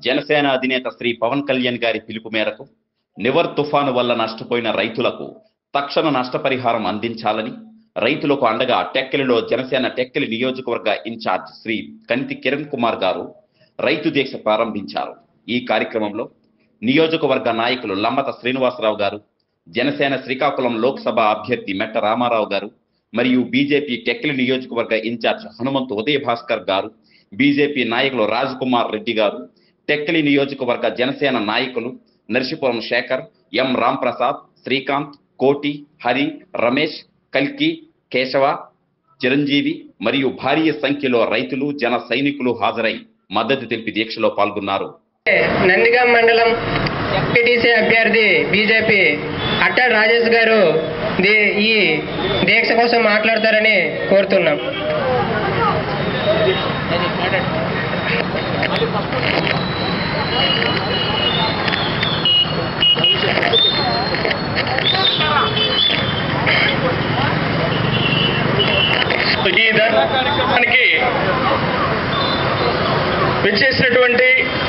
జనసేన అధినేత శ్రీ పవన్ కళ్యాణ్ గారి పిలుపు మేరకు నివర్ తుఫాను వల్ల నష్టపోయిన రైతులకు తక్షణ నష్టపరిహారం అందించాలని రైతులకు అండగా టెక్కలిలో జనసేన టెక్కలి నియోజకవర్గ ఇన్ఛార్జ్ శ్రీ కనితి కిరణ్ కుమార్ గారు రైతు దీక్ష ప్రారంభించారు ఈ కార్యక్రమంలో నియోజకవర్గ నాయకులు లంబత శ్రీనివాసరావు గారు జనసేన శ్రీకాకుళం లోక్సభ అభ్యర్థి మెట్ట రామారావు గారు మరియు బీజేపీ టెక్కలి నియోజకవర్గ ఇన్ఛార్జ్ హనుమంతు ఉదయ భాస్కర్ గారు బీజేపీ నాయకులు రాజ్కుమార్ రెడ్డి గారు టెక్కలి నియోజకవర్గ జనసేన నాయకులు నర్సిపురం శేఖర్ ఎం రాంప్రసాద్ శ్రీకాంత్ కోటి హరి రమేష్ కల్కి కేశవ చిరంజీవి మరియు భారీ సంఖ్యలో రైతులు జన సైనికులు హాజరై మద్దతు తెలిపి దీక్షలో పాల్గొన్నారు నందిగాం మండలం ఎంపీటీసీ అభ్యర్థి బీజేపీ అట్టా రాజేష్ గారు దీ- ఈ దీక్ష కోసం మాట్లాడతారని కోరుతున్నాం ఈ ధర్నా కార్యక్రమానికి విచ్చేసినటువంటి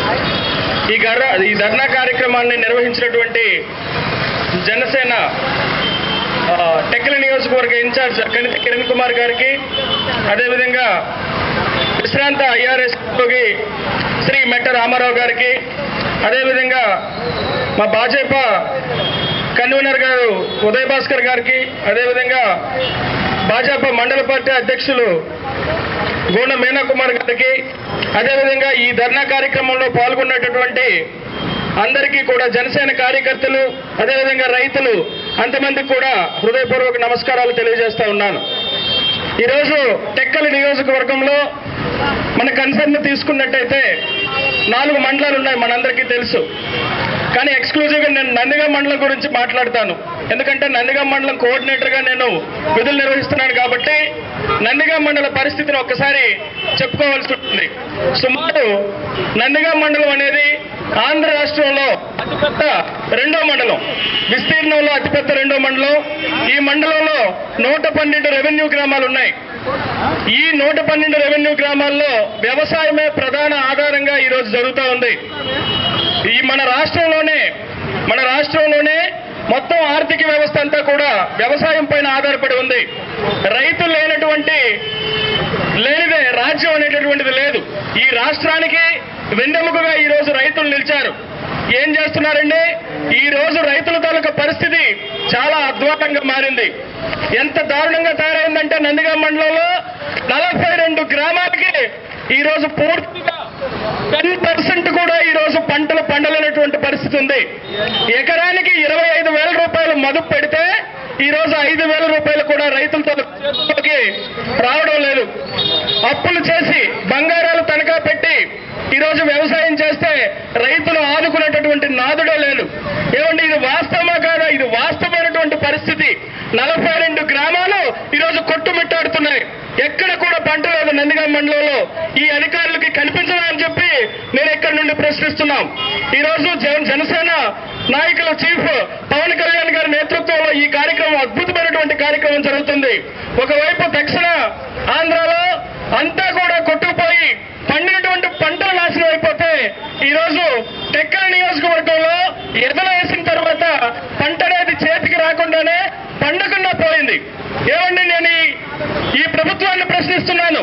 ఈ గర్ర ఈ ధర్నా కార్యక్రమాన్ని నిర్వహించినటువంటి జనసేన ఆ, టెక్కలి నియోజకవర్గ ఇన్ఛార్జ్ కణితి కిరణ్ కుమార్ గారికి అదేవిధంగా విశ్రాంత ఐఆర్ఎస్ ఉద్యోగి శ్రీ మెట్ట రామారావు గారికి అదేవిధంగా మా భాజపా కన్వీనర్ గారు ఉదయ్ భాస్కర్ గారికి అదేవిధంగా భాజపా మండల పార్టీ అధ్యక్షులు గోండ మీనా కుమార్ గారికి అదేవిధంగా ఈ ధర్నా కార్యక్రమంలో పాల్గొన్నటువంటి అందరికీ కూడా జనసేన కార్యకర్తలు అదేవిధంగా రైతులు అంతమందికి కూడా హృదయపూర్వక నమస్కారాలు తెలియజేస్తా ఉన్నాను ఈరోజు టెక్కలి నియోజకవర్గంలో మన కన్సర్న్ తీసుకున్నట్టయితే నాలుగు మండలాలు ఉన్నాయి మనందరికీ తెలుసు కానీ ఎక్స్క్లూజివ్గా నేను నందిగా మండలం గురించి మాట్లాడతాను ఎందుకంటే నందిగా మండలం కోఆర్డినేటర్గా నేను విధులు నిర్వహిస్తున్నాను కాబట్టి నందిగా మండల పరిస్థితిని ఒక్కసారి చెప్పుకోవాల్సి ఉంటుంది సుమారు నందిగా మండలం అనేది ఆంధ్ర రాష్ట్రంలో అతిపెద్ద రెండో మండలం విస్తీర్ణంలో అతిపెద్ద రెండో మండలం ఈ మండలంలో నూట పన్నెండు రెవెన్యూ గ్రామాలు ఉన్నాయి ఈ నూట పన్నెండు రెవెన్యూ గ్రామాల్లో వ్యవసాయమే ప్రధాన ఆధారంగా ఈరోజు జరుగుతూ ఉంది ఈ మన రాష్ట్రంలోనే మన రాష్ట్రంలోనే మొత్తం ఆర్థిక వ్యవస్థ అంతా కూడా వ్యవసాయం పైన ఆధారపడి ఉంది రైతులు లేనటువంటి లేనిదే రాజ్యం అనేటటువంటిది లేదు ఈ రాష్ట్రానికి వెన్నెముకగా ఈ రోజు రైతులు నిలిచారు ఏం చేస్తున్నారండి ఈ రోజు రైతుల తాలూకా పరిస్థితి చాలా అధ్వానంగా మారింది ఎంత దారుణంగా తయారైందంటే నందిగాం మండలంలో నలభై రెండు గ్రామాలకి ఈ రోజు పూర్తిగా టెన్ పర్సెంట్ కూడా ఈ రోజు పంటలు పండలేనటువంటి పరిస్థితి ఉంది ఎకరానికి ఇరవై ఐదు వేల రూపాయలు మదుపు పెడితే ఈ రోజు ఐదు వేల రూపాయలు కూడా రైతులతో చేతుల్లోకి రావడం లేదు అప్పులు చేసి బంగారాలు తనఖా పెట్టి ఈ రోజు వ్యవసాయం చేస్తే రైతులు ఆదుకునేటటువంటి నాదుడే లేదు ఏమండి ఇది వాస్తవమా కాదా ఇది వాస్తవమైనటువంటి పరిస్థితి నలభై రెండు గ్రామాలు ఈరోజు కొట్టుమిట్టాడుతున్నాయి ఎక్కడ కూడా పంట లేదు నందిగాం మండలంలో ఈ అధికారులకి కనిపించదా అని చెప్పి నేను ఇక్కడి నుండి ప్రశ్నిస్తున్నాం ఈ రోజు జన- జనసేన నాయకుల చీఫ్ పవన్ కళ్యాణ్ గారి నేతృత్వంలో ఈ కార్యక్రమం అద్భుతమైనటువంటి కార్యక్రమం జరుగుతుంది ఒకవైపు దక్షిణ ఆంధ్రాలో అంతా కూడా కొట్టుకుపోయి పండినటువంటి పంటలు నాశనం అయిపోతే ఈ రోజు టెక్కల నియోజకవర్గంలో ఎదల వేసిన తర్వాత పంట అనేది చేతికి రాకుండానే పండకుండా పోయింది ఏమండి నేను ఈ- ఈ ప్రభుత్వాన్ని ప్రశ్నిస్తున్నాను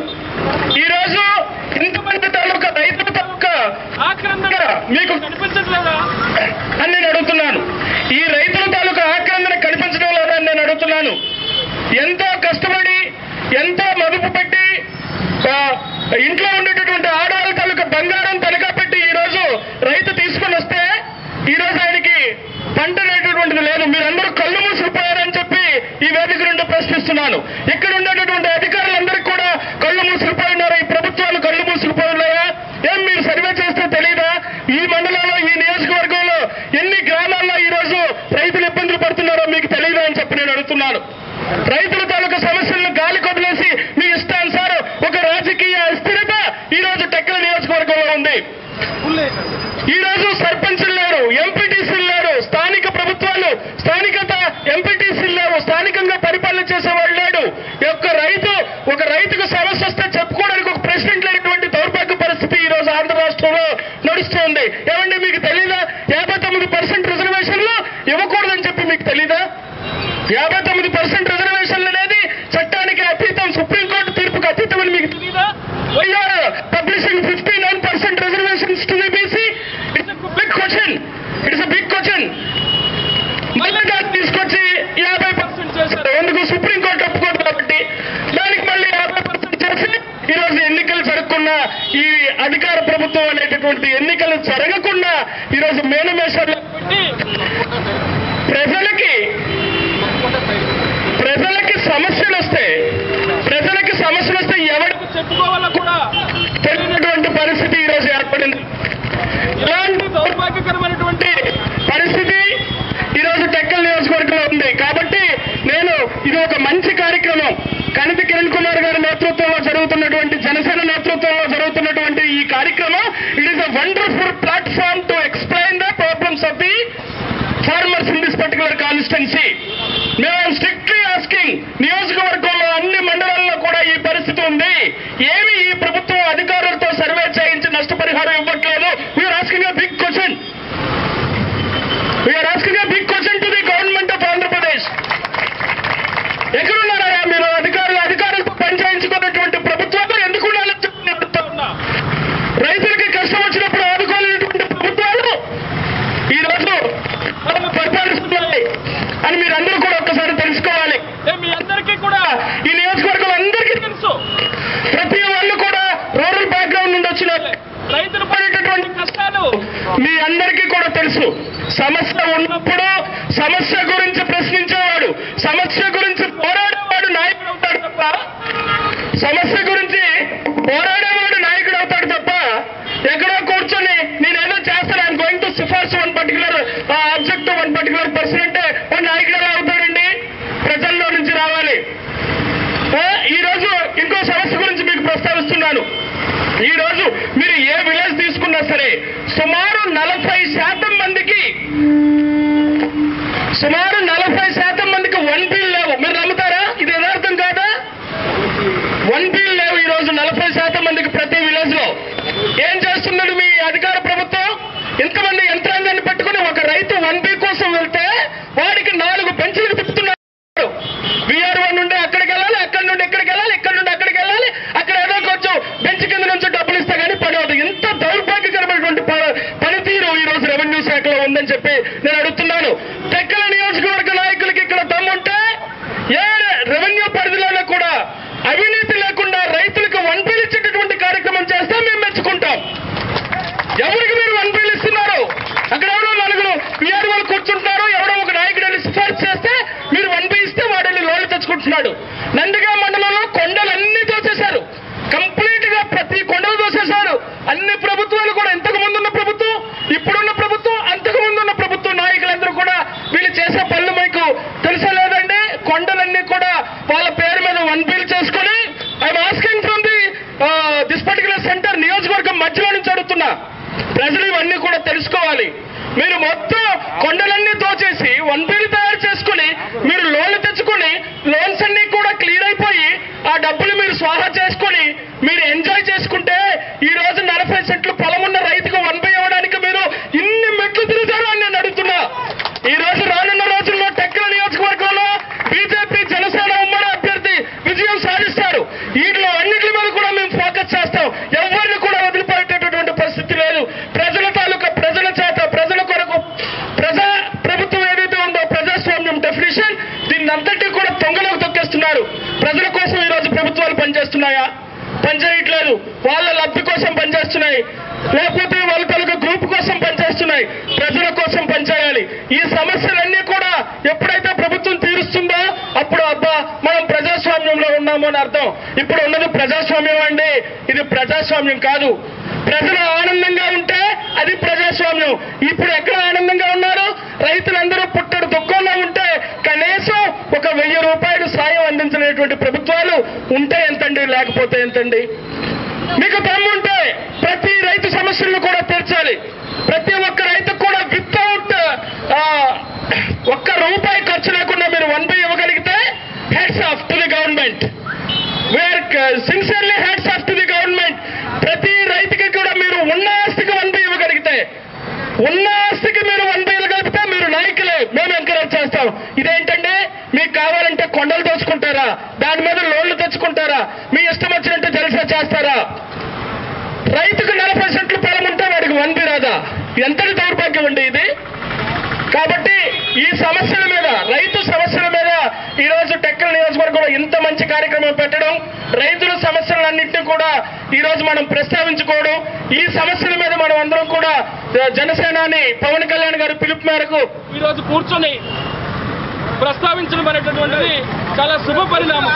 ఈ రోజు ఇంతమంది తాలూకా రైతుల తాలూకా ఆక్రమణ మీకు కనిపించట్లేదా అని నేను అడుగుతున్నాను ఈ రైతుల తాలూకా ఆక్రమణ కనిపించడం లేదా అని నేను అడుగుతున్నాను ఎంతో కష్టపడి ఎంతో మదుపు పెట్టి ఆ, ఇంట్లో ఉండేటటువంటి ఆడవాళ్ళ తాలూకా బంగారం తనఖా పెట్టి ఈ రోజు రైతు తీసుకొని వస్తే ఈ రోజు ఆయనకి పంట అనేటటువంటిది లేదు మీరందరూ కళ్ళు మూసుకుపోయారని చెప్పి ఈ వేదిక నుండి ప్రశ్నిస్తున్నాను ఇక్కడ ఉండేటటువంటి అధికారులందరికీ కూడా కళ్ళు మూసుకుపోయినారు ఈ ప్రభుత్వాలు కళ్ళు మూసుకుపోయినాయా ఏం మీరు సర్వే చేస్తే తెలియదా ఈ మండలంలో ఈ నియోజకవర్గంలో ఎన్ని గ్రామాల్లో ఈ రోజు రైతులు ఇబ్బందులు పడుతున్నారో మీకు తెలియదా అని చెప్పి నేను అడుగుతున్నాను రైతుల తాలూకా సమస్యలను గాలి కొదిలేసి మీ ఇష్టానుసారం ఒక రాజకీయ అస్థిరత ఈ రోజు టెక్కల నియోజకవర్గంలో ఉంది ఈ రోజు సర్పంచులు లేరు ఎంపీటీసీలు లేరు స్థానిక ప్రభుత్వాలు స్థానికత ఎంపీటీసీలు లేరు స్థానికంగా పరిపాలన చేసేవాళ్ళు లేడు ఒక రైతు ఒక రైతుకు సమస్య వస్తే చెప్పుకోవడానికి ఒక ప్రెసిడెంట్ లేనటువంటి దౌర్భాగ్య పరిస్థితి ఈ రోజు ఆంధ్ర రాష్ట్రంలో నడుస్తుంది ఏమండి మీకు తెలీదా యాభై తొమ్మిది పర్సెంట్ రిజర్వేషన్లు ఇవ్వకూడదని చెప్పి మీకు తెలీదా యాభై తొమ్మిది పర్సెంట్ రిజర్వేషన్లు అనేది చట్టానికి అతీతం సుప్రీంకోర్టు తీర్పుకు అతీతం అని మీకు తెలీదా why are publishing fifty nine percent reservations to BC it's big question it's big question మళ్ళీ దాన్ని తీసుకొచ్చి యాభై పర్సెంట్ చేశారు ఎందుకు సుప్రీంకోర్టు ఒప్పుకోదు కాబట్టి దానికి మళ్ళీ యాభై పర్సెంట్ చేసి ఈరోజు ఎన్నికలు జరగకుండా ఈ అధికార ప్రభుత్వం అనేటటువంటి ఎన్నికలు జరగకుండా ఈరోజు మేనమేషాలు పెట్టి ప్రజలకి ప్రజలకి సమస్యలు వస్తే ప్రజలకి సమస్యలు వస్తే ఎవరికి చెప్పుకోవాలో కూడా తెలియనటువంటి పరిస్థితి ఈరోజు ఏర్పడింది ఇలాంటి దౌర్భాగ్యకరమైనటువంటి పరిస్థితి ఈరోజు టెక్కల్ నియోజకవర్గంలో ఉంది కాబట్టి నేను ఇది ఒక మంచి కార్యక్రమం కణితి కిరణ్ కుమార్ గారి నేతృత్వంలో జరుగుతున్నటువంటి జనసేన నేతృత్వంలో జరుగుతున్నటువంటి ఈ కార్యక్రమం it is a wonderful platform to explain the problems of the farmers in this particular constituency మేము స్ట్రిక్ట్లీ ఆస్కింగ్ నియోజకవర్గంలో అన్ని మండలాల్లో కూడా ఈ పరిస్థితి ఉంది ఏమి ఈ ప్రభుత్వం అధికారులతో సర్వే చేయించి నష్టపరిహారం ఇవ్వట్లేదు we are asking a big question we are asking a big question to the government of Andhra Pradesh ఎక్కడున్నారా మీరు అధికారులు అధికారులతో పనిచేయించుకున్నటువంటి ప్రభుత్వాలు ఎందుకు ఉండాలని చెప్పి నేను అడుగుతా ఉన్నా. రైతులకి కష్టం వచ్చినప్పుడు ఆదుకోలేనటువంటి ప్రభుత్వాలు ఈ రోజు మనం పరిపాలిస్తున్నాయి అని మీరందరూ కూడా ఒక్కసారి తెలుసుకోవాలి ఏ మీ అందరికీ కూడా ఈ నియోజకవర్గం అందరికీ తెలుసు ప్రతి వాళ్ళు కూడా రూరల్ బ్యాక్గ్రౌండ్ నుండి వచ్చిన వాళ్ళే. రైతులు పడేటటువంటి కష్టాలు మీ అందరికీ కూడా తెలుసు సమస్య ఉన్నప్పుడు సమస్య గురించి ప్రశ్నించేవాడు సమస్య గురించి పోరాడేవాడు నాయకుడు అవుతాడు తప్ప సమస్య గురించి పోరాడేవాడు నాయకుడు అవుతాడు తప్ప ఎక్కడో కూర్చొని నేనేదో చేస్తాను ఐఎమ్ గోయింగ్ టు సిఫార్సు one particular object one particular person అంటే వాడు నాయకుడు ఎలా అవుతాడండి ప్రజల్లో నుంచి రావాలి ఏ, ఈ రోజు ఇంకో సమస్య గురించి మీకు ప్రస్తావిస్తున్నాను ఈ రోజు మీరు ఏ విలేజ్ తీసుకున్నా సరే సుమారు నలభై శాతం మందికి సుమారు నలభై శాతం మందికి వన్ బిల్ లేవు మీరు నమ్ముతారా ఇది యథార్థం కాదా వన్ బిల్ లేవు ఈ రోజు నలభై శాతం మందికి ప్రతి విలేజ్ లో ఏం చేస్తున్నాడు మీ అధికార ప్రభుత్వం ఇంతమంది యంత్రాంగాన్ని పెట్టుకుని ఒక రైతు వన్ బి కోసం వెళ్తే వాడికి నాలుగు బెంచులు తిప్పుతున్నారు విఆర్ వన్ నుండి అక్కడికి వెళ్ళాలి అక్కడి నుండి ఇక్కడికి వెళ్ళాలి ఇక్కడ నుండి అక్కడికి వెళ్ళాలి అక్కడ ఏదో కొంచెం బెంచ్ కింద నుంచి డబ్బులు ఇస్తే కానీ పడవదు ఇంత దౌర్భాగ్యకరమైనటువంటి ప- పనితీరు ఈ రోజు రెవెన్యూ శాఖలో ఉందని చెప్పి నేను అడుగుతున్నాను తెక్కల నియోజకవర్గ నాయకులకి ఇక్కడ దమ్ముంటే ఏ రెవెన్యూ పరిధిలోనే కూడా అవినీతి లేకుండా రైతులకు వన్ బిల్ ఇచ్చేటటువంటి కార్యక్రమం చేస్తే మేము మెచ్చుకుంటాం ఎవరికి మీరు వన్ బిల్ ఇస్తున్నారు అక్కడ ఎవరో నలుగురు పిఆర్ వాళ్ళు కూర్చుంటున్నారు ఎవరో ఒక నాయకుడు వెళ్ళి సిఫార్సు చేస్తే మీరు వన్ బిల్ ఇస్తే వాడు వెళ్ళి లోన్లు తెచ్చుకుంటున్నాడు నందిగా మండలంలో కొండలన్నీ దోచేశారు కంప్లీట్ గా ప్రతి కొండలు దోచేశారు అన్ని ప్రభుత్వాలు కూడా ఇంతకు ముందున్న ప్రభుత్వం ఇప్పుడున్న ప్రభుత్వం అంతకు ముందున్న ప్రభుత్వం నాయకులందరూ కూడా వీళ్ళు చేసే పనులు మీకు తెలుసా లేదండి కొండలన్నీ కూడా వాళ్ళ పేరు మీద వన్ బిల్ చేసుకొని I'm asking from the this particular centre నియోజకవర్గం మధ్యలో నుంచి అడుగుతున్నా ప్రజలు ఇవన్నీ కూడా తెలుసుకోవాలి మీరు మొత్తం కొండలన్నీ దోచేసి వన్ బిల్ తయారు చేసుకుని మీరు లోన్లు తెచ్చుకొని లోన్స్ అన్ని కూడా క్లియర్ అయిపోయి ఆ డబ్బులు మీరు స్వాహా చేసుకొని మీరు ఎంజాయ్ చేసుకుంటే ఈ రోజు నలభై సెంట్లు పొలం ఉన్న రైతుకు వన్ బై ఇవ్వడానికి మీరు ఇన్ని మెట్లు తిరిగారు అని నేను అడుగుతున్నా ఈ రోజు రానున్న రోజుల్లో టెక్కల నియోజకవర్గంలో బీజేపీ జనసేన ఉమ్మడి అభ్యర్థి విజయం సాధిస్తారు వీటిలో అన్నిటి మీద కూడా మేము ఫోకస్ చేస్తాం ఎవరిని కూడా వదిలిపెట్టేటటువంటి పరిస్థితి లేదు ప్రజల తాలూకా ప్రజల చేత ప్రజల కొరకు ప్రజా ప్రభుత్వం ఏదైతే ఉందో ప్రజాస్వామ్యం డెఫినేషన్ దీన్ని అంతటి కూడా తొంగలోకి తొక్కేస్తున్నారు ప్రజల కోసం ఈ రోజు ప్రభుత్వాలు పనిచేస్తున్నాయా పనిచేయట్లేదు వాళ్ళ లబ్ధి కోసం పనిచేస్తున్నాయి లేకపోతే వాళ్ళ తాలూకా గ్రూప్ కోసం పనిచేస్తున్నాయి ప్రజల కోసం పనిచేయాలి ఈ సమస్యలన్నీ కూడా ఎప్పుడైతే ప్రభుత్వం తీరుస్తుందో అప్పుడు అబ్బా మనం ప్రజాస్వామ్యంలో ఉన్నాము అని అర్థం ఇప్పుడు ఉన్నది ప్రజాస్వామ్యం అండి ఇది ప్రజాస్వామ్యం కాదు ప్రజలు ఆనందంగా ఉంటే అది ప్రజాస్వామ్యం ఇప్పుడు ఎక్కడ ఆనందంగా ఉన్నారు రైతులందరూ పుట్టడు దుఃఖంలో ఉంటే కనీసం ఒక వెయ్యి రూపాయలు సాయం అందించినటువంటి ప్రభుత్వాలు ఉంటే ఎంతండి లేకపోతే ఎంతండి మీకు దమ్ముంటే ప్రతి రైతు సమస్యలను కూడా తీర్చాలి ప్రతి ఒక్క రైతుకు కూడా వితౌట్ ఒక్క రూపాయి ఖర్చు లేకుండా మీరు వన్ బై ఇవ్వగలిగితే heads off to the government where sincerely hats off to the government ప్రతి రైతుకి కూడా మీరు ఉన్న ఉన్న ఆస్తికి మీరు వన్ బైలు కలిపితే మీరు నాయకులే మేము ఎంకరేజ్ చేస్తాం ఇదేంటంటే మీకు కావాలంటే కొండలు దోచుకుంటారా దాని మీద లోన్లు తెచ్చుకుంటారా మీ ఇష్టం వచ్చినట్టు జలసా చేస్తారా రైతుకు నలభై సెంట్లు పొలం ఉంటే వాడికి వన్ బి రాదా ఎంతటి దౌర్భాగ్యం అండి ఇది కాబట్టి ఈ సమస్యల మీద రైతు సమస్యల మీద ఈ రోజు టెక్కల్ నియోజకవర్గంలో ఇంత మంచి కార్యక్రమం పెట్టడం రైతుల సమస్యలన్నింటినీ కూడా ఈ రోజు మనం ప్రస్తావించుకోవడం ఈ సమస్యల మీద మనం అందరం కూడా ఆ, జనసేనాని పవన్ కళ్యాణ్ గారి పిలుపు మేరకు ఈ రోజు కూర్చొని ప్రస్తావించడం అనేటటువంటిది చాలా శుభ పరిణామం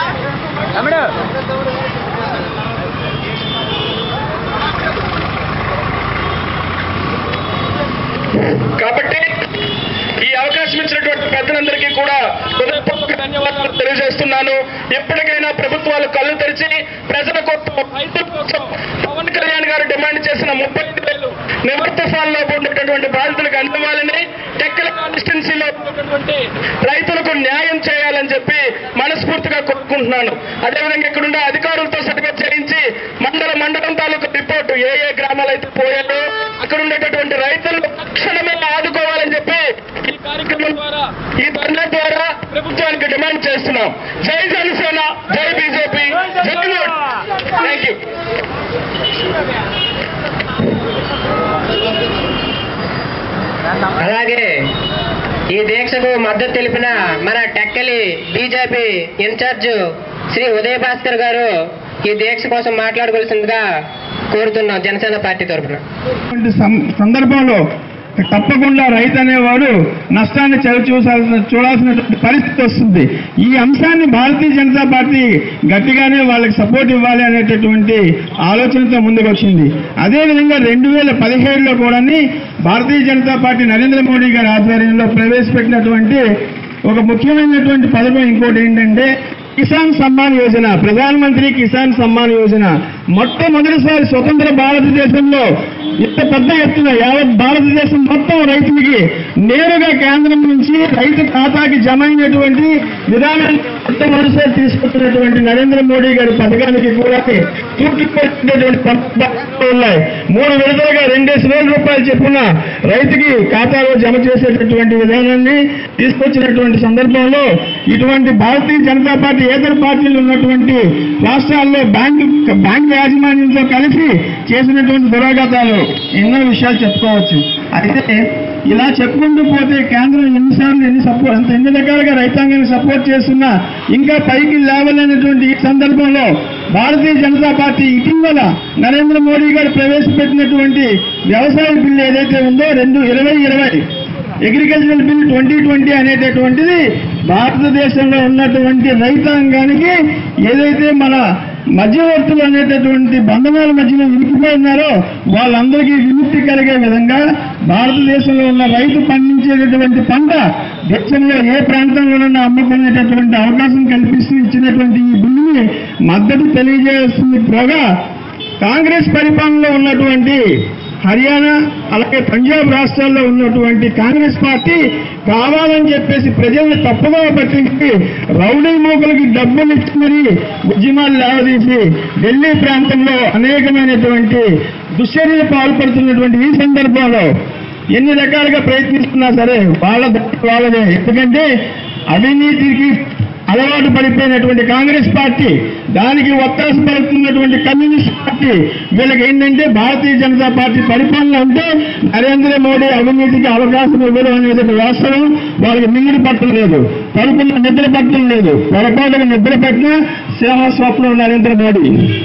కాబట్టి ఈ అవకాశం ఇచ్చినటువంటి పెద్దలందరికీ కూడా హృదయపూర్వక ధన్యవాదాలు తెలియజేస్తున్నాను ఎప్పటికైనా ప్రభుత్వాలు కళ్ళు తెరిచి ప్రజల కోసం రైతుల కోసం పవన్ కళ్యాణ్ గారు డిమాండ్ చేసిన ముప్పై ఐదు వేలు నివర్ తుఫాన్లో ఉన్నటువంటి బాధితులకు అందివ్వాలని టెక్కల కాన్స్టిట్యున్సీలో ఉన్నటువంటి రైతులకు న్యాయం చేయాలని చెప్పి మనస్ఫూర్తిగా కోరుకుంటున్నాను అదేవిధంగా ఇక్కడున్న అధికారులతో సర్టిఫికేట్ చేయించి మండల మండలం తాలూకు రిపోర్టు ఏ ఏ గ్రామాలు అయితే పోయారో అక్కడ ఉండేటటువంటి రైతులను తక్షణమే ఆదుకోవాలని చెప్పి ఈ కార్యక్రమం ద్వారా ఈ ధర్నా ద్వారా ప్రభుత్వానికి డిమాండ్ చేస్తున్నాం జై జనసేన జై బీజేపీ జై థ్యాంక్ యూ అలాగే ఈ దీక్షకు మద్దతు తెలిపిన మన టెక్కలి బీజేపీ ఇన్ఛార్జ్ శ్రీ ఉదయ భాస్కర్ గారు ఈ దీక్ష కోసం మాట్లాడవలసిందిగా కోరుతున్నాం జనసేన పార్టీ తరఫున ఇటువంటి సం- సందర్భంలో తప్పకుండా రైతు అనేవాడు నష్టాన్ని చవి చూసాల్సిన చూడాల్సినటువంటి పరిస్థితి వస్తుంది ఈ అంశాన్ని భారతీయ జనతా పార్టీ గట్టిగానే వాళ్ళకి సపోర్ట్ ఇవ్వాలి అనేటటువంటి ఆలోచనతో ముందుకు వచ్చింది అదేవిధంగా రెండు వేల పదిహేడులో కూడా భారతీయ జనతా పార్టీ నరేంద్ర మోడీ గారి ఆధ్వర్యంలో ప్రవేశపెట్టినటువంటి ఒక ముఖ్యమైనటువంటి పథకం ఇంకోటి ఏంటంటే కిసాన్ సమ్మాన్ యోజన ప్రధానమంత్రి కిసాన్ సమ్మాన్ యోజన మొట్టమొదటిసారి స్వతంత్ర భారతదేశంలో ఇంత పెద్ద ఎత్తున యావత్ భారతదేశం మొత్తం రైతులకి నేరుగా కేంద్రం నుంచి రైతు ఖాతాకి జమ అయినటువంటి విధానాన్ని మొట్టమొదటిసారి తీసుకొచ్చినటువంటి నరేంద్ర మోడీ గారి పథకానికి కూడా పూర్తిపోయినటువంటి పథకాలు ఉన్నాయి మూడు విడతలుగా రెండేసి వేల రూపాయలు చెప్పున రైతుకి ఖాతాలో జమ చేసేటటువంటి విధానాన్ని తీసుకొచ్చినటువంటి సందర్భంలో ఇటువంటి భారతీయ జనతా పార్టీ ఏతర పార్టీలు ఉన్నటువంటి రాష్ట్రాల్లో బ్యాంకు బ్యాంక్ యాజమాన్యంతో కలిసి చేసినటువంటి దురాఘాతాలు ఎన్నో విషయాలు చెప్పుకోవచ్చు అయితే ఇలా చెప్పుకుంటూ పోతే కేంద్రం ఎన్నిసార్లు ఎన్ని సపోర్ట్ అంత ఎన్ని రకాలుగా రైతాంగాన్ని సపోర్ట్ చేస్తున్నా ఇంకా పైకి లేవలేనటువంటి ఈ సందర్భంలో భారతీయ జనతా పార్టీ ఇటీవల నరేంద్ర మోడీ గారు ప్రవేశపెట్టినటువంటి వ్యవసాయ బిల్లు ఏదైతే ఉందో రెండు ఇరవై ఇరవై అగ్రికల్చరల్ బిల్ ట్వంటీ ట్వంటీ అనేటటువంటిది భారతదేశంలో ఉన్నటువంటి రైతాంగానికి ఏదైతే మన మధ్యవర్తులు అనేటటువంటి బంధనాల మధ్యలో ఇరుక్కుపోయి ఉన్నారో వాళ్ళందరికీ విముక్తి కలిగే విధంగా భారతదేశంలో ఉన్న రైతు పండించేటటువంటి పంట దేశంలో ఏ ప్రాంతంలోనైనా అమ్ముకునేటటువంటి అవకాశం కల్పిస్తూ ఇచ్చినటువంటి ఈ బిల్లుని మద్దతు తెలియజేస్తుంది పోగా కాంగ్రెస్ పరిపాలనలో ఉన్నటువంటి హర్యానా అలాగే పంజాబ్ రాష్ట్రాల్లో ఉన్నటువంటి కాంగ్రెస్ పార్టీ కావాలని చెప్పేసి ప్రజల్ని తప్పుగా పట్టించి రౌడీ మూకలకి డబ్బులు ఇచ్చి మరి ఉద్యమాలు లేవదీసి ఢిల్లీ ప్రాంతంలో అనేకమైనటువంటి దుశ్చర్యలు పాల్పడుతున్నటువంటి ఈ సందర్భంలో ఎన్ని రకాలుగా ప్రయత్నిస్తున్నా సరే వాళ్ళ దారి వాళ్ళదే ఎందుకంటే అవినీతికి అలవాటు పడిపోయినటువంటి కాంగ్రెస్ పార్టీ దానికి ఒత్తాస పడుతున్నటువంటి కమ్యూనిస్ట్ పార్టీ వీళ్ళకి ఏంటంటే భారతీయ జనతా పార్టీ పరిపాలన అంటే నరేంద్ర మోడీ అవినీతికి అవకాశం ఇవ్వడం అనేది వాస్తవం వాళ్ళకి మింగిడి పట్టం లేదు పడుకున్న నిద్ర పట్టం లేదు పొరపాటుగా నిద్ర పెట్టిన సింహ స్వప్నం నరేంద్ర మోడీ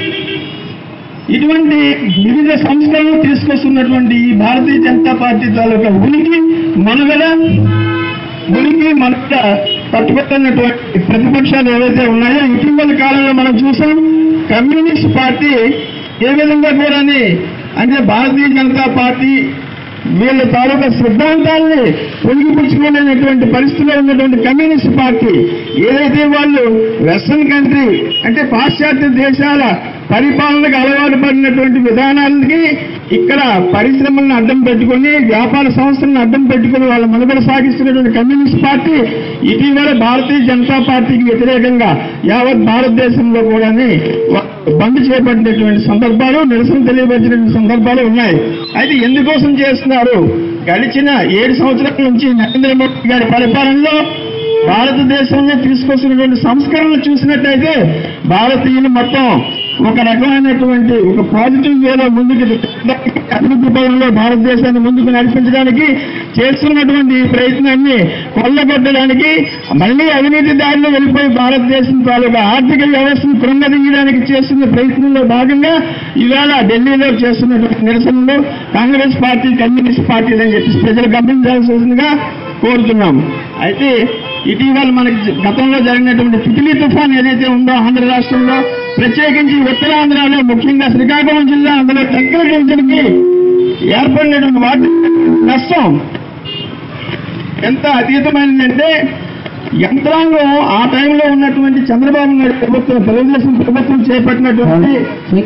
ఇటువంటి వివిధ సంస్థలను తీసుకొస్తున్నటువంటి ఈ భారతీయ జనతా పార్టీ తాలూకా ఉనికి మనుగడ ఉనికి మనుగడ పట్టుబడుతున్నటువంటి ప్రతిపక్షాలు ఏవైతే ఉన్నాయో ఇటీవల కాలంలో మనం చూసాం కమ్యూనిస్ట్ పార్టీ ఏ విధంగా కూడా అంటే భారతీయ జనతా పార్టీ వీళ్ళ తాలూకా సిద్ధాంతాల్ని పొడిగిపుచ్చుకోలేనటువంటి పరిస్థితిలో ఉన్నటువంటి కమ్యూనిస్ట్ పార్టీ ఏదైతే వాళ్ళు వెస్ట్రన్ కంట్రీ అంటే పాశ్చాత్య దేశాల పరిపాలనకు అలవాటు పడినటువంటి విధానాలకి ఇక్కడ పరిశ్రమలను అడ్డం పెట్టుకొని వ్యాపార సంస్థలను అడ్డం పెట్టుకొని వాళ్ళ మనుగడ సాగిస్తున్నటువంటి కమ్యూనిస్ట్ పార్టీ ఇటీవల భారతీయ జనతా పార్టీకి వ్యతిరేకంగా యావత్ భారతదేశంలో కూడా బంద్ చేపట్టినటువంటి సందర్భాలు నిరసన తెలియపరిచినటువంటి సందర్భాలు ఉన్నాయి అయితే ఎందుకోసం చేస్తున్నారు గడిచిన ఏడు సంవత్సరాల నుంచి నరేంద్ర మోడీ గారి పరిపాలనలో భారతదేశంలో తీసుకొస్తున్నటువంటి సంస్కరణలు చూసినట్టయితే భారతీయులు మొత్తం ఒక రకమైనటువంటి ఒక పాజిటివ్ వేలో ముందుకు అభివృద్ధి పదంలో భారతదేశాన్ని ముందుకు నడిపించడానికి చేస్తున్నటువంటి ఈ ప్రయత్నాన్ని కొల్లగొట్టడానికి మళ్ళీ అవినీతి దారిలో వెళ్ళిపోయి భారతదేశం తాలూకా ఆర్థిక వ్యవస్థను కృంగదీయడానికి చేస్తున్న ప్రయత్నంలో భాగంగా ఇవాళ ఢిల్లీలో చేస్తున్నటువంటి నిరసనలు కాంగ్రెస్ పార్టీ కమ్యూనిస్ట్ పార్టీ అని చెప్పి ప్రజలు గమనించాల్సిందిగా కోరుతున్నాం అయితే ఇటీవల మనకి గతంలో జరిగినటువంటి తితిలి తుఫాన్ ఏదైతే ఉందో ఆంధ్ర రాష్ట్రంలో ప్రత్యేకించి ఉత్తరాంధ్రలో ముఖ్యంగా శ్రీకాకుళం జిల్లా అందులో దగ్గర డివిజన్కి ఏర్పడినటువంటి వాటి నష్టం ఎంత అతీతమైనదంటే యంత్రాంగం ఆ టైంలో ఉన్నటువంటి చంద్రబాబు నాయుడు ప్రభుత్వం తెలుగుదేశం ప్రభుత్వం చేపట్టినటువంటి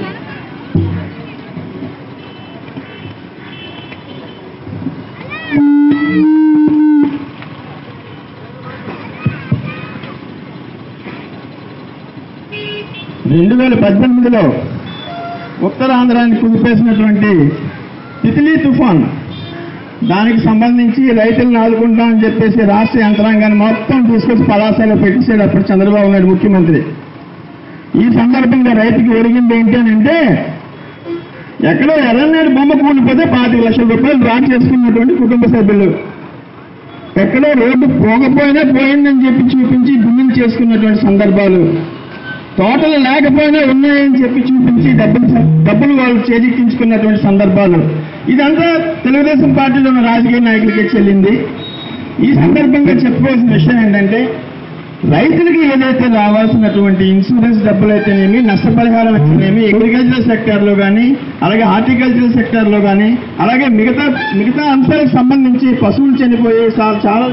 రెండు వేల పద్దెనిమిదిలో ఉత్తరాంధ్రాన్ని కుదిపేసినటువంటి తితిలీ తుఫాన్ దానికి సంబంధించి రైతులను ఆదుకుంటామని చెప్పేసి రాష్ట్ర యంత్రాంగాన్ని మొత్తం తీసుకొచ్చి పలాసాలో పెట్టేశాడు అప్పుడు చంద్రబాబు నాయుడు ముఖ్యమంత్రి ఈ సందర్భంగా రైతుకి ఒరిగింది ఏంటి అని అంటే ఎక్కడో ఎర్రనాడు బొమ్మ కూలిపోతే పాతిక లక్షల రూపాయలు డ్రా చేసుకున్నటువంటి కుటుంబ సభ్యులు ఎక్కడో రోడ్డు పోకపోయినా పోయిందని చెప్పి చూపించి బిల్లింగ్ చేసుకున్నటువంటి సందర్భాలు తోటలు లేకపోయినా ఉన్నాయని చెప్పి చూపించి డబ్బులు డబ్బులు వాళ్ళు చేజిక్కించుకున్నటువంటి సందర్భాలు ఇదంతా తెలుగుదేశం పార్టీలో ఉన్న రాజకీయ నాయకులకే చెల్లింది ఈ సందర్భంగా చెప్పుకోవాల్సిన విషయం ఏంటంటే రైతులకి ఏదైతే రావాల్సినటువంటి ఇన్సూరెన్స్ డబ్బులు అయితేనేమి నష్టపరిహారం అయితేనేమి అగ్రికల్చర్ సెక్టార్లో కానీ అలాగే హార్టికల్చర్ సెక్టార్లో కానీ అలాగే మిగతా మిగతా అంశాలకు సంబంధించి పశువులు చనిపోయే చాలా చాలా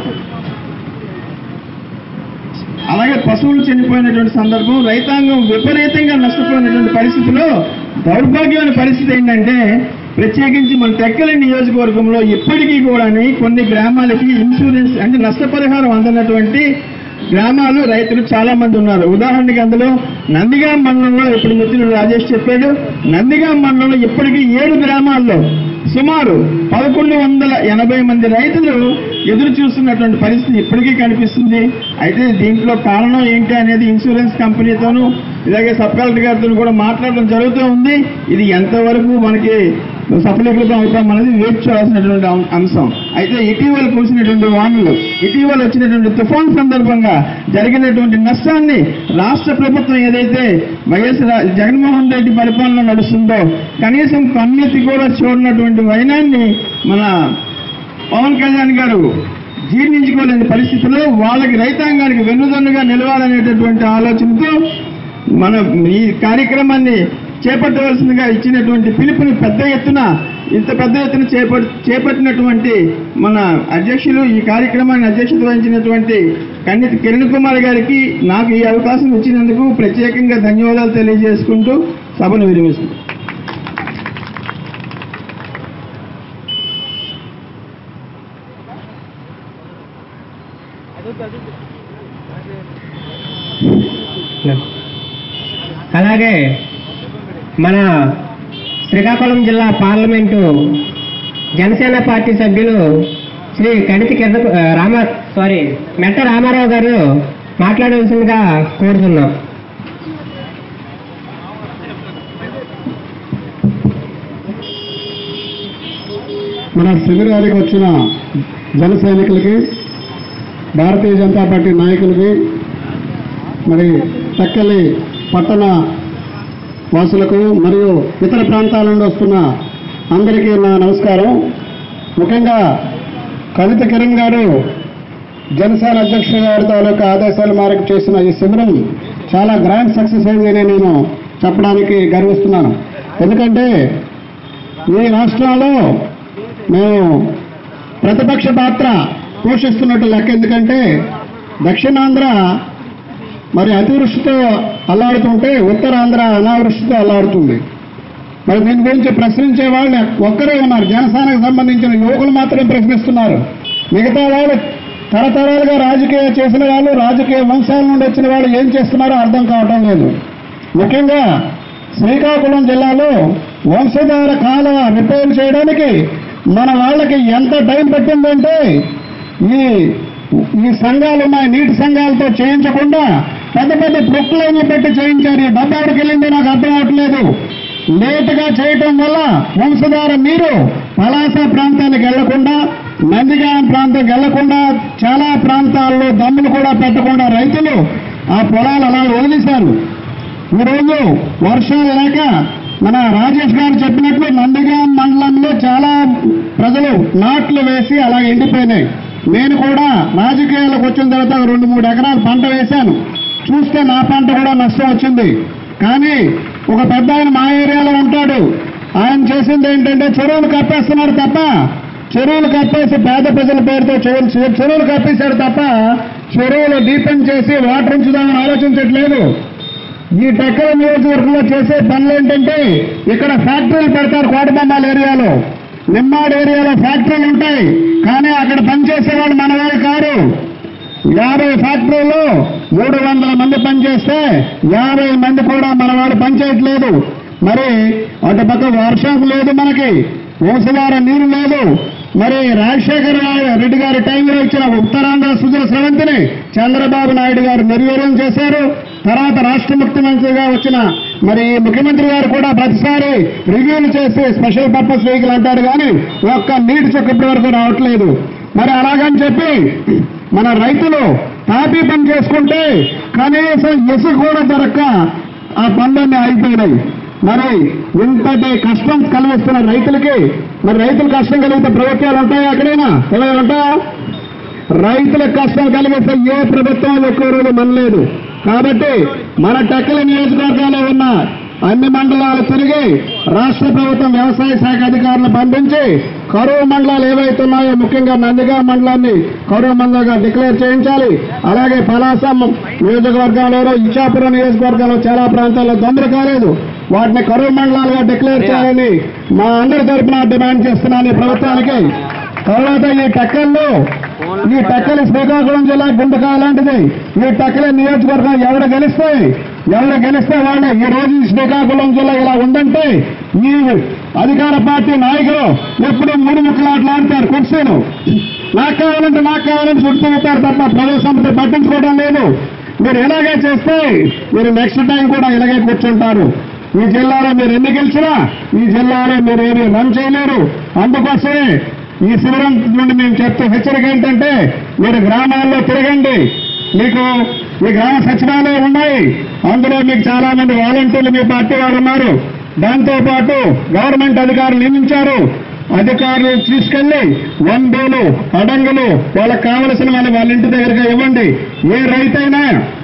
అలాగే పశువులు చనిపోయినటువంటి సందర్భం రైతాంగం విపరీతంగా నష్టపోయినటువంటి పరిస్థితిలో దౌర్భాగ్యమైన పరిస్థితి ఏంటంటే ప్రత్యేకించి మన టెక్కలి నియోజకవర్గంలో ఇప్పటికీ కూడా కొన్ని గ్రామాలకి ఇన్సూరెన్స్ అంటే నష్టపరిహారం అందనటువంటి గ్రామాలు రైతులు చాలా మంది ఉన్నారు ఉదాహరణకి అందులో నందిగాం మండలంలో ఇప్పుడు మిత్రుడు రాజేష్ చెప్పాడు నందిగాం మండలంలో ఇప్పటికీ ఏడు గ్రామాల్లో సుమారు పదకొండు వందల ఎనభై మంది రైతులు ఎదురు చూస్తున్నటువంటి పరిస్థితి ఇప్పటికీ కనిపిస్తుంది అయితే దీంట్లో కారణం ఏంటి అనేది ఇన్సూరెన్స్ కంపెనీతోనూ ఇలాగే సబ్ కలెక్టర్ గారితో కూడా మాట్లాడడం జరుగుతూ ఉంది ఇది ఎంతవరకు మనకి సఫలీకృతం అవుతాం అనేది వేచి చూడాల్సినటువంటి అం- అంశం అయితే ఇటీవల కురిసినటువంటి వానలు ఇటీవల వచ్చినటువంటి తుఫాన్ సందర్భంగా జరిగినటువంటి నష్టాన్ని రాష్ట్ర ప్రభుత్వం ఏదైతే వైఎస్ రా- జగన్మోహన్ రెడ్డి పరిపాలన నడుస్తుందో కనీసం కన్నెత్తి కూడా చూడనటువంటి వైనాన్ని మన పవన్ కళ్యాణ్ గారు జీర్ణించుకోలేని పరిస్థితిలో వాళ్ళకి రైతాంగానికి వెన్నుదన్నుగా నిలవాలనేటటువంటి ఆలోచనతో మన ఈ కార్యక్రమాన్ని చేపట్టవలసిందిగా ఇచ్చినటువంటి పిలుపుని పెద్ద ఎత్తున ఇంత పెద్ద ఎత్తున చేపట్ చేపట్టినటువంటి మన అధ్యక్షులు ఈ కార్యక్రమాన్ని అధ్యక్షత వహించినటువంటి కన్నితి కిరణ్ కుమార్ గారికి నాకు ఈ అవకాశం ఇచ్చినందుకు ప్రత్యేకంగా ధన్యవాదాలు తెలియజేసుకుంటూ సభను విరమిస్తున్నాను అలాగే మన శ్రీకాకుళం జిల్లా పార్లమెంటు జనసేన పార్టీ సభ్యులు శ్రీ కణితి కిరణ రామ సారీ మెట్ట రామారావు గారు మాట్లాడవలసిందిగా కోరుతున్నాం మన శిబిరానికి వచ్చిన జన సైనికులకి భారతీయ జనతా పార్టీ నాయకులకి మరి తక్కలి పట్టణ వాసులకు మరియు ఇతర ప్రాంతాల నుండి వస్తున్న అందరికీ నా నమస్కారం ముఖ్యంగా కవిత కిరణ్ గారు జనసేన అధ్యక్షుల గారి తాలూకా ఆదేశాల మేరకు చేసిన ఈ శిబిరం చాలా గ్రాండ్ సక్సెస్ అయిందని నేను చెప్పడానికి గర్విస్తున్నాను ఎందుకంటే ఈ రాష్ట్రంలో మేము ప్రతిపక్ష పాత్ర పోషిస్తున్నట్టు లెక్క ఎందుకంటే దక్షిణాంధ్ర మరి అతివృష్టితో అల్లాడుతుంటే ఉత్తరాంధ్ర అనావృష్టితో అల్లాడుతుంది మరి దీని గురించి ప్రశ్నించే వాళ్ళు ఒక్కరే ఉన్నారు జనసేనకు సంబంధించిన యువకులు మాత్రమే ప్రశ్నిస్తున్నారు మిగతా వాళ్ళు తరతరాలుగా రాజకీయ చేసిన వాళ్ళు రాజకీయ వంశాల నుండి వచ్చిన వాళ్ళు ఏం చేస్తున్నారో అర్థం కావటం లేదు ముఖ్యంగా శ్రీకాకుళం జిల్లాలో వంశధార కాలువ రిపేర్ చేయడానికి మన వాళ్ళకి ఎంత టైం పట్టిందంటే ఈ ఈ సంఘాలు ఉన్నాయి నీటి సంఘాలతో చేయించకుండా పెద్ద పెద్ద ప్రొక్ లైన్లు పెట్టి చేయించారు ఈ డబ్బు ఎవరికి వెళ్ళిందో నాకు అర్థం అవట్లేదు లేటుగా చేయటం వల్ల వంశధార నీరు పలాస ప్రాంతానికి వెళ్లకుండా నందిగాం ప్రాంతానికి వెళ్లకుండా చాలా ప్రాంతాల్లో దమ్ములు కూడా పెట్టకుండా రైతులు ఆ పొలాలు అలా వదిలేశారు ఈరోజు వర్షాలు లేక మన రాజేష్ గారు చెప్పినట్లు నందిగాం మండలంలో చాలా ప్రజలు నాట్లు వేసి అలా ఎండిపోయినాయి నేను కూడా రాజకీయాలకు వచ్చిన తర్వాత ఒక రెండు మూడు ఎకరాలు పంట వేశాను చూస్తే నా పంట కూడా నష్టం వచ్చింది కానీ ఒక పెద్ద ఆయన మా ఏరియాలో ఉంటాడు ఆయన చేసింది ఏంటంటే చెరువులు కప్పేస్తున్నాడు తప్ప చెరువులు కప్పేసి పేద ప్రజల పేరుతో చెరువులు చెరువులు కప్పేశాడు తప్ప చెరువులు డీపెండ్ చేసి వాటర్ ఉంచుదామని ఆలోచించట్లేదు ఈ టెక్కల నియోజకవర్గంలో చేసే పనులు ఏంటంటే ఇక్కడ ఫ్యాక్టరీలు పెడతారు కోటబొమ్మాల ఏరియాలో నిమ్మాడు ఏరియాలో ఫ్యాక్టరీలు ఉంటాయి కానీ అక్కడ పనిచేసే వాళ్ళు మన వాళ్ళు కారు యాభై ఫ్యాక్టరీలు మూడు వందల మంది పనిచేస్తే యాభై మంది కూడా మన వాళ్ళు పనిచేయట్లేదు మరి అటు పక్క వర్షం లేదు మనకి వంశధార నీరు లేదు మరి రాజశేఖర రెడ్డి గారి టైంలో ఇచ్చిన ఉత్తరాంధ్ర సుజల స్రవంతిని చంద్రబాబు నాయుడు గారు నిర్వీర్యం చేశారు తర్వాత రాష్ట్ర ముఖ్యమంత్రిగా వచ్చిన మరి ఈ ముఖ్యమంత్రి గారు కూడా ప్రతిసారి రివ్యూలు చేసి స్పెషల్ పర్పస్ వెహికల్ అంటారు కానీ ఒక్క నీటి చుక్క ఇప్పటి వరకు రావట్లేదు మరి అలాగని చెప్పి మన రైతులు తాపీ పని చేసుకుంటే కనీసం ఇసుక కూడా దొరక్క ఆ పనులన్నీ ఆగిపోయినాయి మరి ఇంతటి కష్టం కలిగిస్తున్న రైతులకి మరి రైతులు కష్టం కలిగితే ప్రభుత్వాలు ఉంటాయా ఎక్కడైనా ఎలాగ ఉంటాయా రైతులకు కష్టం కలిగిస్తే ఏ ప్రభుత్వం ఎక్కువ రోజు మనలేదు కాబట్టి మన టెక్కల నియోజకవర్గాల్లో ఉన్న అన్ని మండలాలు తిరిగి రాష్ట్ర ప్రభుత్వం వ్యవసాయ శాఖ అధికారులను పంపించి కరువు మండలాలు ఏవైతున్నాయో ముఖ్యంగా నందిగా మండలాన్ని కరువు మండలంగా డిక్లేర్ చేయించాలి అలాగే పలాస నియోజకవర్గంలో ఇచ్చాపురం నియోజకవర్గంలో చాలా ప్రాంతాల్లో దొందర కాలేదు వాటిని కరువు మండలాలుగా డిక్లేర్ చేయాలని మా అందరి తరఫున డిమాండ్ చేస్తున్నాను ఈ ప్రభుత్వానికి తర్వాత ఈ టెక్కల్లో ఈ టెక్కలి శ్రీకాకుళం జిల్లా గుండకాయ లాంటిది ఈ టెక్కలి నియోజకవర్గం ఎవరు గెలిస్తే ఎవరు గెలిస్తే వాళ్ళు ఈ రోజు ఈ శ్రీకాకుళం జిల్లా ఇలా ఉందంటే ఈ అధికార పార్టీ నాయకులు ఎప్పుడు మూడు ముక్కలు ఆటలాడతారు కుర్చీలు నాకు కావాలంటే నాకు కావాలని చుట్టుతారు తప్ప ప్రజల సంపద పట్టించుకోవడం లేదు మీరు ఇలాగే చేస్తే మీరు నెక్స్ట్ టైం కూడా ఇలాగే కూర్చుంటారు ఈ జిల్లాలో మీరు ఎన్ని గెలిచినా ఈ జిల్లాలో మీరు ఏమి రన్ చేయలేరు అందుకోసమే ఈ శిబిరం నుండి మేము చెప్తే హెచ్చరిక ఏంటంటే మీరు గ్రామాల్లో తిరగండి మీకు ఈ గ్రామ సచివాలయం ఉన్నాయి అందులో మీకు చాలా మంది వాలంటీర్లు మీ పార్టీ వారు ఉన్నారు దాంతో పాటు గవర్నమెంట్ అధికారులు నియమించారు అధికారులు తీసుకెళ్లి వందలు అడంగులు వాళ్ళకి కావలసిన వాళ్ళ వాళ్ళ ఇంటి దగ్గరగా ఇవ్వండి ఏ రైతైనా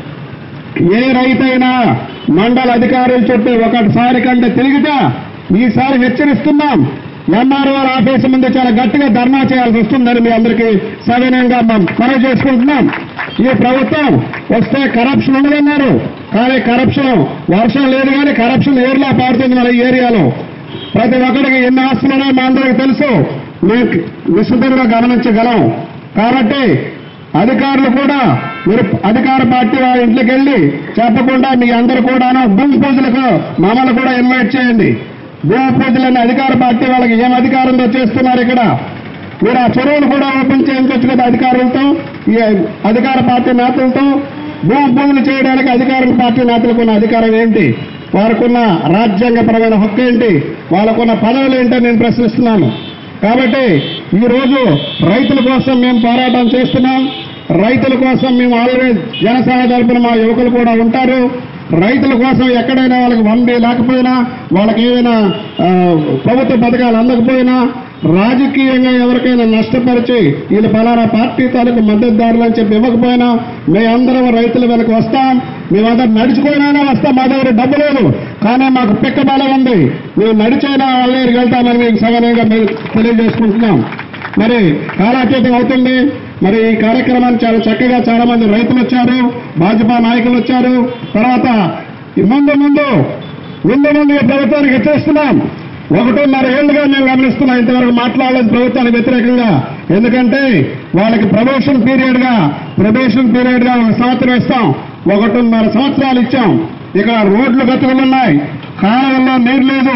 ఏ రైతైనా మండల అధికారుల చుట్టూ ఒకసారి కంటే తిరిగితే ఈసారి హెచ్చరిస్తున్నాం ఎంఆర్ఓ ఆఫీసు ముందు చాలా గట్టిగా ధర్నా చేయాల్సి వస్తుందని మీ అందరికీ సవినయంగా మనం మనవి చేసుకుంటున్నాం ఈ ప్రభుత్వం వస్తే కరప్షన్ ఉండదన్నారు కానీ కరప్షన్ వర్షం లేదు కానీ కరప్షన్ ఏరిలా పాడుతుంది మన ఈ ఏరియాలో ప్రతి ఒక్కరికి ఎన్ని ఆస్తులున్నా మా అందరికి తెలుసు మేము నిశ్చితంగా గమనించగలం కాబట్టి అధికారులు కూడా మీరు అధికార పార్టీ వాళ్ళ ఇంట్లోకి వెళ్ళి చెప్పకుండా మీ అందరూ కూడాను భూమి పూజలకు మమ్మల్ని కూడా ఇన్వైట్ చేయండి భూమి పూజలని అధికార పార్టీ వాళ్ళకి ఏం అధికారంతో చేస్తున్నారు ఇక్కడ మీరు ఆ చెరువులు కూడా ఓపెన్ చేయించవచ్చు కదా అధికారులతో ఈ అధికార పార్టీ నేతలతో భూమి పూజలు చేయడానికి అధికార పార్టీ నేతలకు ఉన్న అధికారం ఏంటి వారికున్న రాజ్యాంగపరమైన హక్కు ఏంటి వాళ్ళకున్న పదవులు ఏంటో నేను ప్రశ్నిస్తున్నాను కాబట్టి ఈ రోజు రైతుల కోసం మేము పోరాటం చేస్తున్నాం రైతుల కోసం మేము ఆల్వేజ్ జనసేన తరపున మా యువకులు కూడా ఉంటారు రైతుల కోసం ఎక్కడైనా వాళ్ళకి వండి లేకపోయినా వాళ్ళకి ఏమైనా ఆ, ప్రభుత్వ పథకాలు అందకపోయినా రాజకీయంగా ఎవరికైనా నష్టపరిచి వీళ్ళు ఫలానా పార్టీ తాలూకు మద్దతుదారులు అని చెప్పి ఇవ్వకపోయినా మేమందరం రైతుల వెనక వస్తాం మేమందరం నడుచుకోయినా వస్తాం మా దగ్గర డబ్బు లేదు కానీ మాకు పిక్క బలం ఉంది మేము నడిచైనా వాళ్ళ దగ్గరికి వెళ్తామని మీకు సగనంగా మేము తెలియజేసుకుంటున్నాం మరి కాలాతీతం అవుతుంది మరి ఈ కార్యక్రమాన్ని చాలా చక్కగా చాలా మంది రైతులు వచ్చారు భాజపా నాయకులు వచ్చారు తర్వాత ముందు ముందు ముందు ముందు ఈ ప్రభుత్వానికి హెచ్చరిస్తున్నాం ఒకటిన్నర ఏళ్లుగా మేము గమనిస్తున్నాం ఇంతవరకు మాట్లాడలేదు ప్రభుత్వానికి వ్యతిరేకంగా ఎందుకంటే వాళ్ళకి ప్రమోషన్ పీరియడ్ గా ప్రమోషన్ పీరియడ్ గా ఒక సంవత్సరం ఇస్తాం ఒకటిన్నర సంవత్సరాలు ఇచ్చాం ఇక్కడ రోడ్లు గతుకులున్నాయి కాలువల్లో నీరు లేదు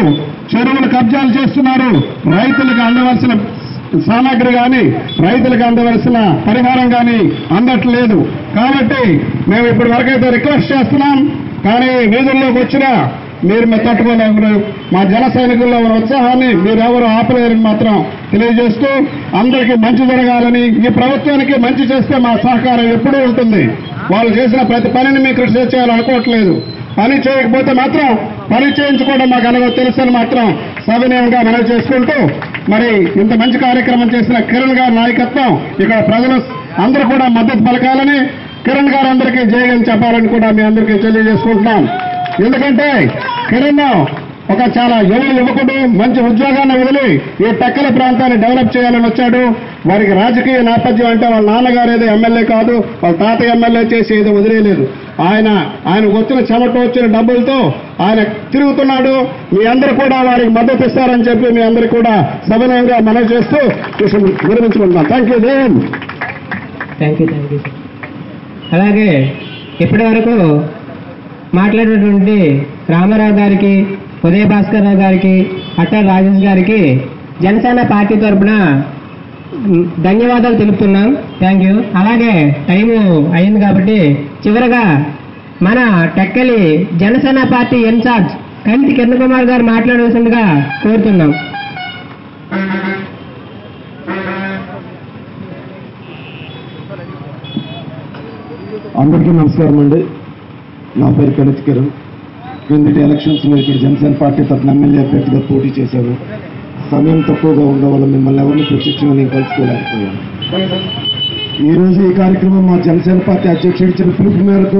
చెరువులు కబ్జాలు చేస్తున్నారు రైతులకు అందవలసిన సామాగ్రి కానీ రైతులకు అందవలసిన పరిహారం కానీ అందట్లేదు కాబట్టి మేము ఇప్పటి వరకైతే రిక్వెస్ట్ చేస్తున్నాం కానీ వీధుల్లోకి వచ్చినా మీరు మేము తట్టుకోలేరు మా జన సైనికుల్లో ఉన్న ఉత్సాహాన్ని మీరెవరు ఆపలేరని మాత్రం తెలియజేస్తూ అందరికీ మంచి జరగాలని ఈ ప్రభుత్వానికి మంచి చేస్తే మా సహకారం ఎప్పుడూ ఉంటుంది వాళ్ళు చేసిన ప్రతి పనిని మీకు కృషి చేయాలనుకోవట్లేదు పని చేయకపోతే మాత్రం పని చేయించుకోవడం మాకు ఎలాగో తెలుసని మాత్రం సవినయంగా మనవి చేసుకుంటూ మరి ఇంత మంచి కార్యక్రమం చేసిన కిరణ్ గారి నాయకత్వం ఇక్కడ ప్రజలు అందరూ కూడా మద్దతు పలకాలని కిరణ్ గారు అందరికీ జయగని చెప్పాలని కూడా మీ అందరికీ తెలియజేసుకుంటున్నాం ఎందుకంటే కిరణ్ ఒక చాలా యువ యువకుడు మంచి ఉద్యోగాన్ని వదిలి ఈ టక్కల ప్రాంతాన్ని డెవలప్ చేయాలని వచ్చాడు వారికి రాజకీయ నేపథ్యం అంటే వాళ్ళ నాన్నగారు ఏదో ఎమ్మెల్యే కాదు వాళ్ళ తాత ఎమ్మెల్యే చేసి ఏదో వదిలేయలేదు ఆయన ఆయనకు వచ్చిన చెమట వచ్చిన డబ్బులతో ఆయన తిరుగుతున్నాడు మీ అందరూ కూడా వారికి మద్దతు ఇస్తారని చెప్పి మీ అందరూ కూడా సవినయంగా మనవి చేస్తూ విరమించుకుంటున్నాం thank you Dev thank you thank you sir అలాగే ఇప్పటి వరకు మాట్లాడినటువంటి రామారావు గారికి ఉదయ భాస్కర్ రావు గారికి అట్టా రాజేష్ గారికి జనసేన పార్టీ తరపున మ్, ధన్యవాదాలు తెలుపుతున్నాం థ్యాంక్ యూ అలాగే టైము అయింది కాబట్టి చివరగా మన టెక్కలి జనసేన పార్టీ ఇన్ఛార్జ్ కంటి కిరణ్ కుమార్ గారు మాట్లాడవలసిందిగా కోరుతున్నాం అందరికీ నమస్కారం అండి నా పేరు కణిత్ కిరణ్ క్రిందటి ఎలక్షన్స్లో ఇక్కడ జనసేన పార్టీ తరఫున ఎమ్మెల్యే అభ్యర్థిగా పోటీ చేశాను సమయం తక్కువగా ఉండడం వల్ల మిమ్మల్ని ఎవరిని ప్రత్యక్షంగా నేను కలుసుకోలేకపోయాను ఈరోజు ఈ కార్యక్రమం మా జనసేన పార్టీ అధ్యక్షుడు ఇచ్చిన పిలుపు మేరకు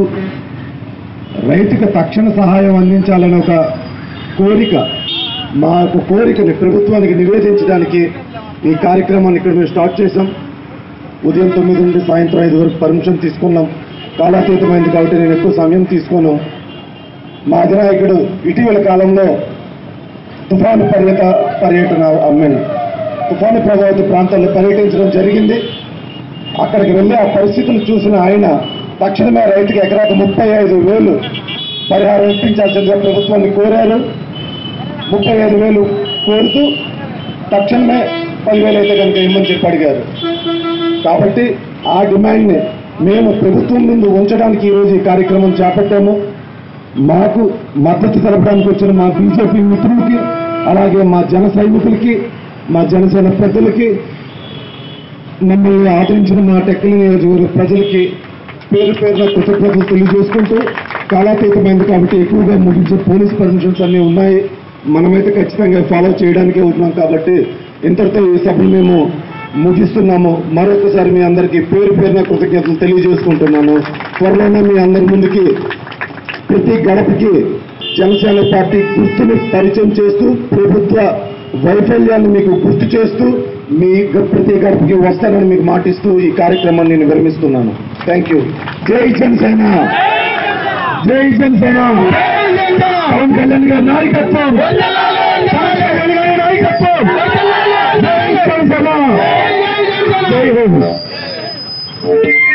రైతుకు తక్షణ సహాయం అందించాలనే ఒక కోరిక మా యొక్క కోరికని ప్రభుత్వానికి నివేదించడానికి ఈ కార్యక్రమాన్ని ఇక్కడ మేము స్టార్ట్ చేశాం ఉదయం తొమ్మిది నుండి సాయంత్రం ఐదు వరకు పర్మిషన్ తీసుకున్నాం కాలాతీతమైంది కాబట్టి నేను ఎక్కువ సమయం తీసుకోను మా అధినాయకుడు ఇటీవల కాలంలో తుఫాను పర్యట పర్యటన అమ్మని తుఫాను ప్రభావిత ప్రాంతాల్లో పర్యటించడం జరిగింది అక్కడికి వెళ్ళి ఆ పరిస్థితులు చూసిన ఆయన తక్షణమే రైతుకి ఎకరాకు ముప్పై ఐదు వేలు పరిహారం ఇప్పించాల్సిందిగా ప్రభుత్వాన్ని కోరారు ముప్పై ఐదు వేలు కోరుతూ తక్షణమే పదివేలు అయితే కనుక ఇమ్మని చెప్పి అడిగారు కాబట్టి ఆ డిమాండ్ని మేము ప్రభుత్వం ముందు ఉంచడానికి ఈరోజు ఈ కార్యక్రమం చేపట్టాము మాకు మద్దతు తెలపడానికి వచ్చిన మా బీజేపీ మిత్రులకి అలాగే మా జన సైనికులకి మా జనసేన పెద్దలకి మమ్మల్ని ఆదరించిన మా టెక్కలి నియోజకవర్గ ప్రజలకి పేరు పేరున కృతజ్ఞతలు తెలియజేసుకుంటూ కాలాతీతమైంది కాబట్టి ఎక్కువగా ముగించే పోలీస్ పర్మిషన్స్ అన్నీ ఉన్నాయి మనమైతే ఖచ్చితంగా ఫాలో చేయడానికే ఉంటున్నాం కాబట్టి ఇంతటితో ఈ సభను మేము ముగిస్తున్నాము మరొకసారి మీ అందరికీ పేరు పేరున కృతజ్ఞతలు తెలియజేసుకుంటున్నాను త్వరలోనే మీ అందరి ముందుకి ప్రతి గడపకి జనసేన పార్టీ గుర్తుని పరిచయం చేస్తూ ప్రభుత్వ వైఫల్యాన్ని మీకు గుర్తు చేస్తూ మీ గ- ప్రతి గడపకి వస్తానని మీకు మాటిస్తూ ఈ కార్యక్రమాన్ని నేను విరమిస్తున్నాను థ్యాంక్ యూ జై జనసేన జై జనసేన పవన్ కళ్యాణ్ గారి నాయకత్వం పవన్ కళ్యాణ్ గారి నాయకత్వం జై జనసేన జై హింద్